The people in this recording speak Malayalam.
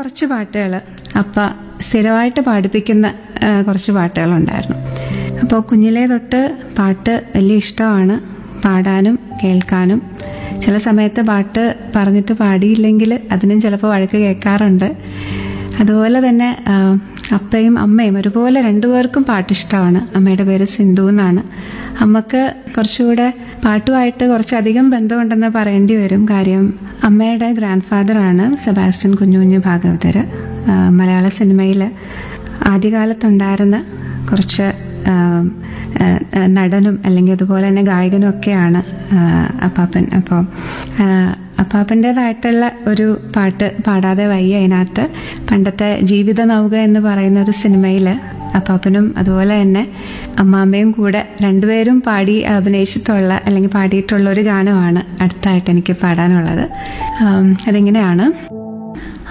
കുറച്ച് പാട്ടുകൾ അപ്പ സ്ഥിരമായിട്ട് പാടിപ്പിക്കുന്ന ആ, കുറച്ച് പാട്ടുകളുണ്ടായിരുന്നു അപ്പോൾ കുഞ്ഞിലേ തൊട്ട് പാട്ട് വലിയ ഇഷ്ടമാണ് പാടാനും കേൾക്കാനും ചില സമയത്ത് പാട്ട് പറഞ്ഞിട്ട് പാടിയില്ലെങ്കിൽ അതിനും ചിലപ്പോൾ വഴക്ക് കേൾക്കാറുണ്ട് അതുപോലെ തന്നെ ആ, അപ്പയും അമ്മയും ഒരുപോലെ രണ്ടുപേർക്കും പാട്ടിഷ്ടമാണ് അമ്മയുടെ പേര് സിന്ധു എന്നാണ് അമ്മക്ക് കുറച്ചുകൂടെ പാട്ടുമായിട്ട് കുറച്ചധികം ബന്ധമുണ്ടെന്ന് പറയേണ്ടി വരും കാര്യം അമ്മയുടെ ഗ്രാൻഡ് ഫാദറാണ് സെബാസ്റ്റ്യൻ കുഞ്ഞു കുഞ്ഞു ഭാഗവതർ ആ, മലയാള സിനിമയിൽ ആദ്യകാലത്തുണ്ടായിരുന്ന കുറച്ച് ആ, ആ, നടനും അല്ലെങ്കിൽ അതുപോലെ തന്നെ ഗായകനും ഒക്കെയാണ് ആ, അപ്പാപ്പൻ അപ്പോൾ അപ്പാപ്പൻ്റെതായിട്ടുള്ള ഒരു പാട്ട് പാടാതെ വയ്യ അതിനകത്ത് പണ്ടത്തെ ജീവിത നൗക എന്ന് പറയുന്ന ഒരു സിനിമയിൽ അപ്പാപ്പനും അതുപോലെ തന്നെ അമ്മാമ്മയും കൂടെ രണ്ടുപേരും പാടി അഭിനയിച്ചിട്ടുള്ള അല്ലെങ്കിൽ പാടിയിട്ടുള്ള ഒരു ഗാനമാണ് അടുത്തായിട്ട് എനിക്ക് പാടാനുള്ളത് ആം, അതിങ്ങനെയാണ്